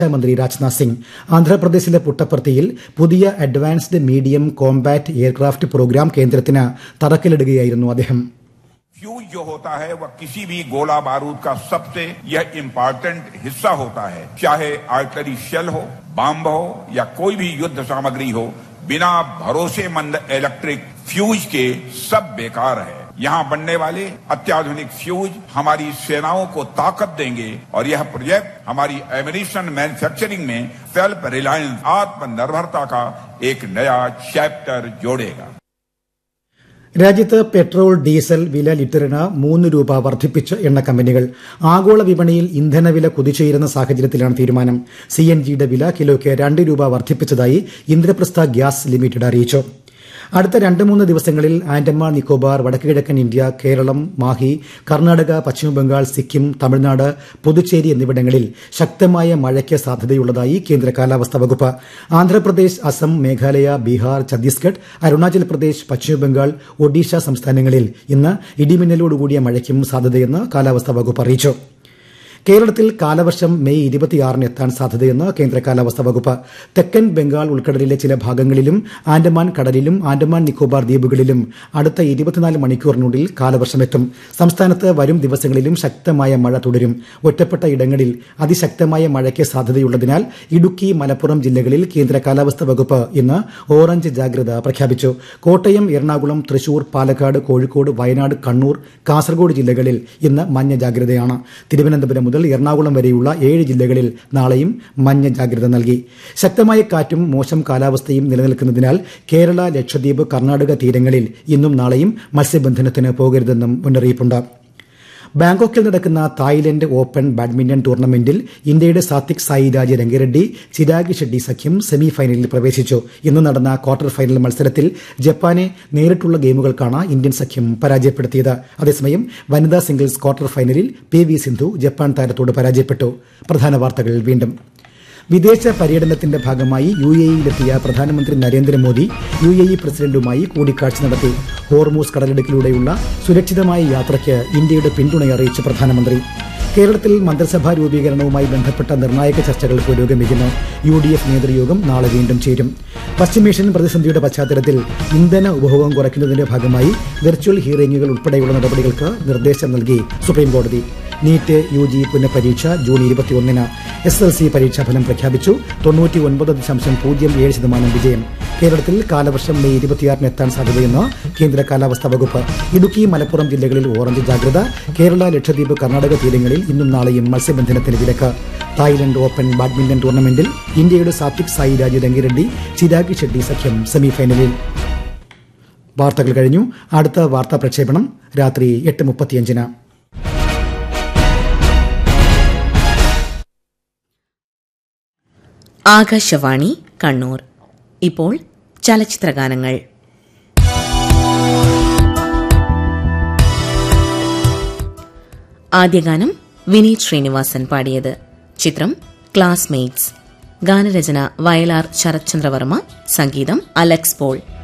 മന്ത്രി രാജ്നാഥ് സിംഗ് ആന്ധ്രാപ്രദേശിലെ പുട്ടപ്പർത്തിയിൽ പുതിയ advanced medium combat aircraft program കേന്ദ്രത്തിന് തറക്കല്ലിടുകയായിരുന്നു അദ്ദേഹം फ्यूज जो होता है वह किसी भी गोला बारूद का सबसे यह इम्पोर्टेंट हिस्सा होता है चाहे आर्टरी शेल हो बम हो या कोई भी युद्ध सामग्री हो बिना भरोसेमंद इलेक्ट्रिक फ्यूज के सब बेकार है यहाँ बनने वाले अत्याधुनिक फ्यूज हमारी सेनाओं को ताकत देंगे और यह प्रोजेक्ट हमारी एमिनेशन मैन्युफैक्चरिंग में सेल्फ रिलायंस आत्मनिर्भरता का एक नया चैप्टर जोड़ेगा രാജ്യത്ത് പെട്രോൾ ഡീസൽ വില ലിറ്ററിന് മൂന്ന് രൂപ വർദ്ധിപ്പിച്ച് എണ്ണ കമ്പനികൾ ആഗോള വിപണിയിൽ ഇന്ധനവില കുതിച്ചുയരുന്ന സാഹചര്യത്തിലാണ് തീരുമാനം സി എൻ ജിയുടെ വില കിലോയ്ക്ക് രണ്ട് രൂപ വർദ്ധിപ്പിച്ചതായി ഇന്ദ്രപ്രസ്ഥ ഗ്യാസ് ലിമിറ്റഡ് അറിയിച്ചു അടുത്ത രണ്ട് മൂന്ന് ദിവസങ്ങളിൽ ആൻഡമാൻ നിക്കോബാർ വടക്കുകിഴക്കൻ ഇന്ത്യ കേരളം മാഹി കർണാടക പശ്ചിമബംഗാൾ സിക്കിം തമിഴ്നാട് പുതുച്ചേരി എന്നിവിടങ്ങളിൽ ശക്തമായ മഴയ്ക്ക് സാധ്യതയുള്ളതായി കേന്ദ്ര കാലാവസ്ഥാ വകുപ്പ് ആന്ധ്രാപ്രദേശ് അസം മേഘാലയ ബീഹാർ ഛത്തീസ്ഗഡ് അരുണാചൽ പ്രദേശ് പശ്ചിമബംഗാൾ ഒഡീഷ സംസ്ഥാനങ്ങളിൽ ഇന്ന് ഇടിമിന്നലോടുകൂടിയ മഴയ്ക്കും സാധ്യതയെന്ന് കാലാവസ്ഥാ വകുപ്പ് അറിയിച്ചു കേരളത്തിൽ കാലവർഷം മെയ് ഇരുപത്തിയാറിന് എത്താൻ സാധ്യതയെന്ന് കേന്ദ്ര കാലാവസ്ഥാ വകുപ്പ് തെക്കൻ ബംഗാൾ ഉൾക്കടലിലെ ചില ഭാഗങ്ങളിലും ആൻഡമാൻ കടലിലും ആൻഡമാൻ നിക്കോബാർ ദ്വീപുകളിലും അടുത്ത ഇരുപത്തിനാല് മണിക്കൂറിനുള്ളിൽ കാലവർഷമെത്തും സംസ്ഥാനത്ത് വരും ദിവസങ്ങളിലും ശക്തമായ മഴ തുടരും ഒറ്റപ്പെട്ട ഇടങ്ങളിൽ അതിശക്തമായ മഴയ്ക്ക് സാധ്യതയുള്ളതിനാൽ ഇടുക്കി മലപ്പുറം ജില്ലകളിൽ കേന്ദ്ര കാലാവസ്ഥാ വകുപ്പ് ഇന്ന് ഓറഞ്ച് ജാഗ്രത പ്രഖ്യാപിച്ചു കോട്ടയം എറണാകുളം തൃശൂർ പാലക്കാട് കോഴിക്കോട് വയനാട് കണ്ണൂർ കാസർഗോഡ് ജില്ലകളിൽ ഇന്ന് മഞ്ഞ ജാഗ്രതയാണ് തിരുവനന്തപുരം മുതൽ എറണാകുളം വരെയുള്ള ഏഴ് ജില്ലകളിൽ നാളെയും മഞ്ഞ ജാഗ്രത നൽകി ശക്തമായ കാറ്റും മോശം കാലാവസ്ഥയും നിലനിൽക്കുന്നതിനാൽ കേരള ലക്ഷദ്വീപ് കർണാടക തീരങ്ങളിൽ ഇന്നും നാളെയും മത്സ്യബന്ധനത്തിന് പോകരുതെന്നും മുന്നറിയിപ്പുണ്ട് ബാങ്കോക്കിൽ നടക്കുന്ന തായ്ലൻഡ് ഓപ്പൺ ബാഡ്മിന്റൺ ടൂർണമെന്റിൽ ഇന്ത്യയുടെ സാത്വിക് സായിരാജ് രംഗിറെഡ്ഡി ചിരാഗ് ഷെഡ്ഡി സഖ്യം സെമി ഫൈനലിൽ പ്രവേശിച്ചു ഇന്ന് നടന്ന ക്വാർട്ടർ ഫൈനൽ മത്സരത്തിൽ ജപ്പാനെ നേരിട്ടുള്ള ഗെയിമുകൾക്കാണ് ഇന്ത്യൻ സഖ്യം പരാജയപ്പെടുത്തിയത് അതേസമയം വനിതാ സിംഗിൾസ് ക്വാർട്ടർ ഫൈനലിൽ പി വി സിന്ധു ജപ്പാൻ താരത്തോട് പരാജയപ്പെട്ടു പ്രധാന വാർത്തകൾ വീണ്ടും വിദേശ പര്യടനത്തിന്റെ ഭാഗമായി യു എ ഇയിലെത്തിയ പ്രധാനമന്ത്രി നരേന്ദ്രമോദി യു എ ഇ പ്രസിഡന്റുമായി കൂടിക്കാഴ്ച നടത്തി ഹോർമൂസ് കടലിടുക്കിലൂടെയുള്ള സുരക്ഷിതമായ യാത്രയ്ക്ക് ഇന്ത്യയുടെ പിന്തുണയറിയിച്ച് പ്രധാനമന്ത്രി കേരളത്തിൽ മന്ത്രിസഭാ രൂപീകരണവുമായി ബന്ധപ്പെട്ട നിർണായക ചർച്ചകൾ പുരോഗമിക്കുന്നു യു ഡി എഫ് നേതൃയോഗം നാളെ വീണ്ടും ചേരും പശ്ചിമേഷ്യൻ പ്രതിസന്ധിയുടെ പശ്ചാത്തലത്തിൽ ഇന്ധന ഉപഭോഗം കുറയ്ക്കുന്നതിന്റെ ഭാഗമായി വെർച്വൽ ഹിയറിംഗുകൾ ഉൾപ്പെടെയുള്ള നടപടികൾക്ക് നിർദ്ദേശം നൽകി സുപ്രീംകോടതി നീറ്റ് യു ജി പുനഃപരീക്ഷ ജൂൺ ഇരുപത്തിയൊന്നിന് എസ് എൽ സി പരീക്ഷാഫലം പ്രഖ്യാപിച്ചു തൊണ്ണൂറ്റി ഒൻപത് ദശാംശം പൂജ്യം ഏഴ് ശതമാനം വിജയം കേരളത്തിൽ കാലവർഷം മെയ് ഇരുപത്തിയാറിന് എത്താൻ സാധ്യതയെന്ന് കേന്ദ്ര കാലാവസ്ഥാ വകുപ്പ് ഇടുക്കി മലപ്പുറം ജില്ലകളിൽ ഓറഞ്ച് ജാഗ്രത കേരള ലക്ഷദ്വീപ് കർണാടക തീരങ്ങളിൽ ഇന്നും നാളെയും മത്സ്യബന്ധനത്തിന് വിലക്ക് തായ്ലൻഡ് ഓപ്പൺ ബാഡ്മിന്റൺ ടൂർണമെന്റിൽ ഇന്ത്യയുടെ സാത്വിക് സായിരാജ് രംഗിറെഡ്ഡി ചിരാഗ് ഷെഡ്ഡി സഖ്യം സെമിഫൈനലിൽ വാർത്തകൾ കഴിഞ്ഞു അടുത്ത വാർത്താ പ്രക്ഷേപണം രാത്രി എട്ട് മുപ്പത്തിയഞ്ചിന് ആകാശവാണി കണ്ണൂർ ഇപ്പോൾ ചലച്ചിത്രഗാനങ്ങൾ ആദ്യഗാനം വിനീത് ശ്രീനിവാസൻ പാടിയത് ചിത്രം ക്ലാസ്മേറ്റ്സ് ഗാനരചന വയലാർ ശരത്ചന്ദ്രവർമ്മ സംഗീതം അലക്സ് പോൾ